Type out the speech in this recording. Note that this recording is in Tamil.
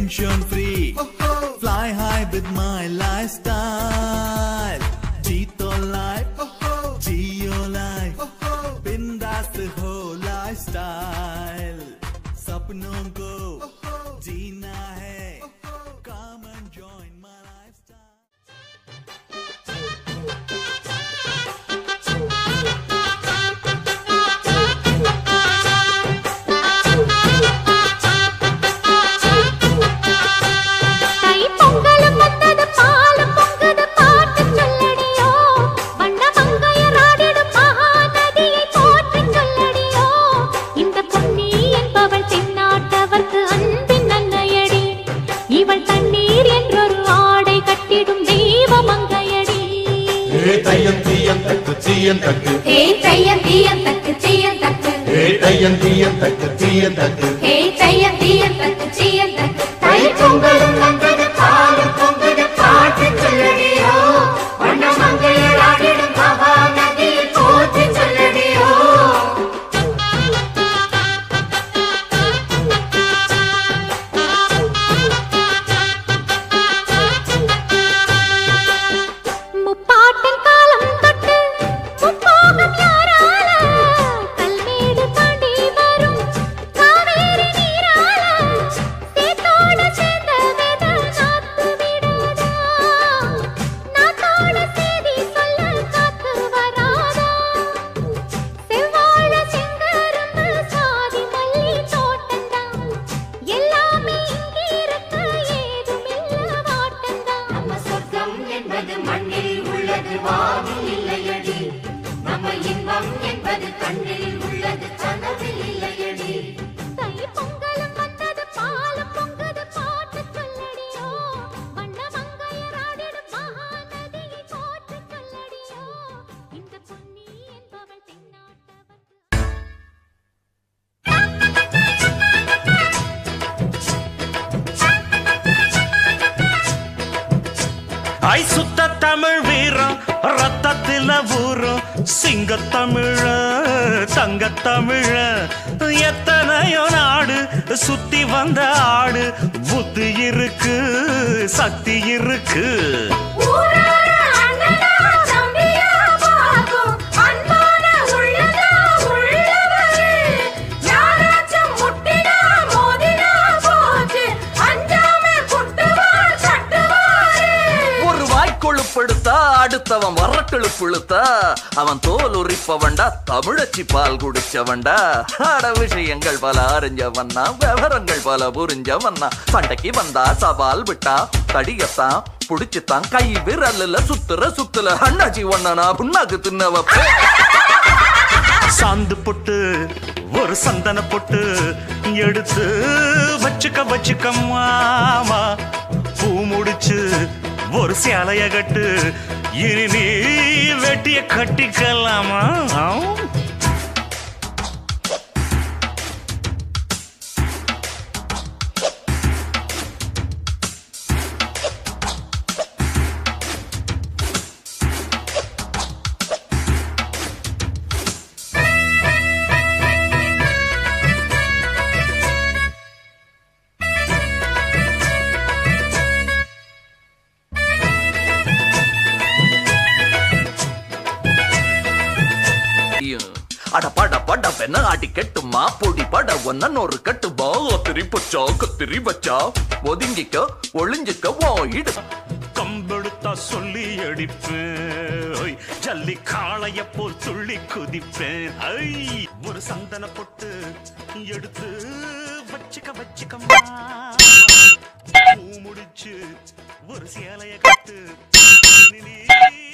tension free. Fly high with my lifestyle. Jeeto life, Geo life. बिंदास हो lifestyle. सपनों को जीना है. Come and join my lifestyle. தை பொங்கலும் வந்தது பாலும் பொங்குது பாட்டு சொல்லடியோ வண்ண மங்கையராடிடும் மகாநதியை போற்றி சொல்லடியோ இந்த பொன்னி என்பவள் தென்னாட்டவர்க்கு அன்பின் நன்னையடி இவள் தண்ணீர் என்றொரு ஆடை கட்டிடும் தெய்வ மங்கையடி ஏ தையன் தீயன் தக்கு தீயன் தக்கு ஹே தையன் தீயன் தக்கு தீயன் தக்கு ஏ தையன் தீயன் தக்கு தீயன் தக்கு ஹே தையன் தீயன் தக்கு தீயன் தக்கு தை பொங்கலும் வந்தது பாலும் பொங்குது பாட்டு சொல்லடியோ வண்ண மங்கையராடிடும் மகாநதியை போற்றி சொல்லடியோ முப்பாட்டின் காலம் தொட்டு முப்போகம் யாரால கல்மேடு தாண்டி வரும் காவேரி நீரால சேத்தோட சேர்ந்த வித நாத்து விடாதா நாத்தோட செய்தி சொல்ல காத்து வராதா செவ்வாழ செங்கரும்பு சாதி மல்லி தோட்டந்தான் எல்லாமே இங்கிருக்க ஏதுமில்ல வாட்டந்தான் நம்ம சொர்க்கம் என்பது மண்ணில் உள்ளது வானில் இல்லையடி நம்ம இன்பம் என்பது கண்ணில் உள்ளது கனவில் இல்லையடி தை பொங்கலும் வந்தது பாலும் பொங்குது பாட்டு சொல்லடியோ வண்ண மங்கையராடிடும் மகாநதியை போற்று சொல்லடியோ இந்த பொன்னி என்பவள் தென்னாட்டவர்க்கு ஐ சுத்த தமிழ் வீரம் ரத்தத்தில ஊரும் சிங்க தமிழ தங்க தமிழ எத்தனையோ நாடு சுத்தி வந்த ஆடு புத்தி இருக்கு சக்தி இருக்கு ஊரார அண்ணனா தம்பியா பாக்கும் அன்பான உள்ளதா உள்ளவரு யாராச்சும் முட்டினா மோதினா போச்சு அஞ்சாம குட்டுவார் தட்டுவாரு ஒரு வாய்க்கொழுப்படுத்தா அடுத்தவன் வரக்கெழுப்புழுத்தா அவன் தோல் உரிப்பவன்டா தமிழச்சி பால் குடிச்சவன்டா அட விஷயங்கள் பல அறிஞ்சவன்னா விவரங்கள் பல புரிஞ்சவன்னா சண்டைக்கு வந்தா சவால் விட்டா தடியத்தான் புடிச்சுத்தான் கை விரல்ல சுத்துற சுத்துல அண்ணாச்சி ஒண்ணனா புண்ணாக்கு தின்னவ சாந்து பொட்டு ஒரு சந்தன பொட்டு எடுத்து வச்சுக்க வச்சுக்க மாமா பூ முடிச்சு ஒரு சேலைய கட்டு இனி நீ வெட்டிய கட்டிக்கலாமா அட பட பட பெண்ண ஆட்டி கெட்டுமா பொடி பட ஒன்ன நொறு கட்டுமா கத்திரி பச்சா கத்திரி பச்சா ஒதுங்கிக்க ஒளிஞ்சிக்க ஓ இடு கம்பெடுத்தா சொல்லி அடிப்பேன் ஓய், ஜல்லி காளைய போல் துள்ளி குதிப்பேன் ஐ ஒரு சந்தன பொட்டு எடுத்து வச்சுக்க வச்சுக்கம்மா பூ முடிச்சு ஒரு சேலைய கட்டு இனி நீ